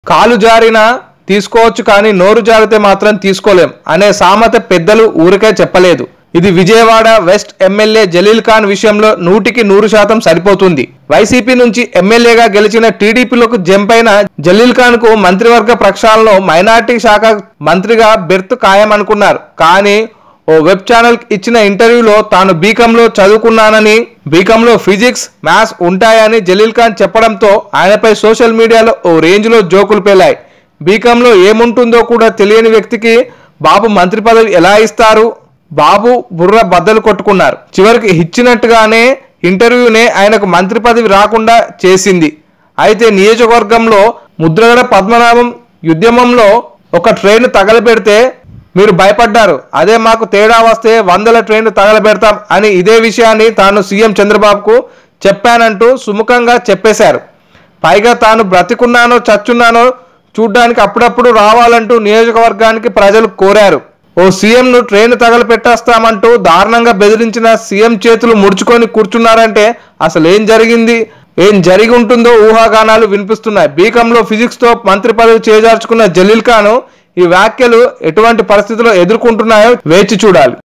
కాలు జారినా తీసుకోవచ్చు కానీ నోరు జారితే మాత్రం తీసుకోలేం అనే సామెత పెద్దలు ఊరికే చెప్పలేదు ఇది విజయవాడ వెస్ట్ ఎమ్మెల్యే జలీల్ ఖాన్ విషయంలో నూటికి నూరు శాతం సరిపోతుంది వైసీపీ నుంచి ఎమ్మెల్యేగా గెలిచిన టీడీపీలోకి జంపైన జలీల్ ఖాన్ కు మంత్రివర్గ ప్రక్షాళనలో మైనార్టీ శాఖ మంత్రిగా బెర్త్ ఖాయమనుకున్నారు కానీ ఓ వెబ్ ఛానల్ ఇచ్చిన ఇంటర్వ్యూలో తాను బీకంలో చదువుకున్నానని బీకంలో ఫిజిక్స్ మ్యాథ్స్ ఉంటాయని జలీల్ ఖాన్ చెప్పడంతో ఆయనపై సోషల్ మీడియాలో ఓ రేంజ్లో జోకులు పేలాయి బీకంలో ఏముంటుందో కూడా తెలియని వ్యక్తికి బాబు మంత్రి పదవి ఎలా ఇస్తారు బాబు బుర్ర బద్దలు కొట్టుకున్నారు చివరికి ఇచ్చినట్టుగానే ఇంటర్వ్యూనే ఆయనకు మంత్రి పదవి రాకుండా చేసింది అయితే నియోజకవర్గంలో ముద్రగడ పద్మనాభం ఉద్యమంలో ఒక ట్రైన్ తగలబెడితే మీరు భయపడ్డారు అదే మాకు తేడా వస్తే వందల ట్రైన్లు తగలబెడతాం అని ఇదే విషయాన్ని తాను సీఎం చంద్రబాబుకు చెప్పానంటూ సుముఖంగా చెప్పేశారు పైగా తాను బ్రతికున్నానో చచ్చున్నానో చూడ్డానికి అప్పుడప్పుడు రావాలంటూ నియోజకవర్గానికి ప్రజలు కోరారు ఓ సీఎంను ట్రైన్ తగలపెట్టేస్తామంటూ దారుణంగా బెదిరించిన సీఎం చేతులు ముడుచుకొని కూర్చున్నారంటే అసలు ఏం జరిగింది ఏం జరిగి ఉంటుందో ఊహాగానాలు వినిపిస్తున్నాయి బీకంలో ఫిజిక్స్ తో మంత్రి పదవి చేజార్చుకున్న జలీల్ ఖాన్ ఈ వ్యాఖ్యలు ఎటువంటి పరిస్థితుల్లో ఎదుర్కొంటున్నాయో వేచి చూడాలి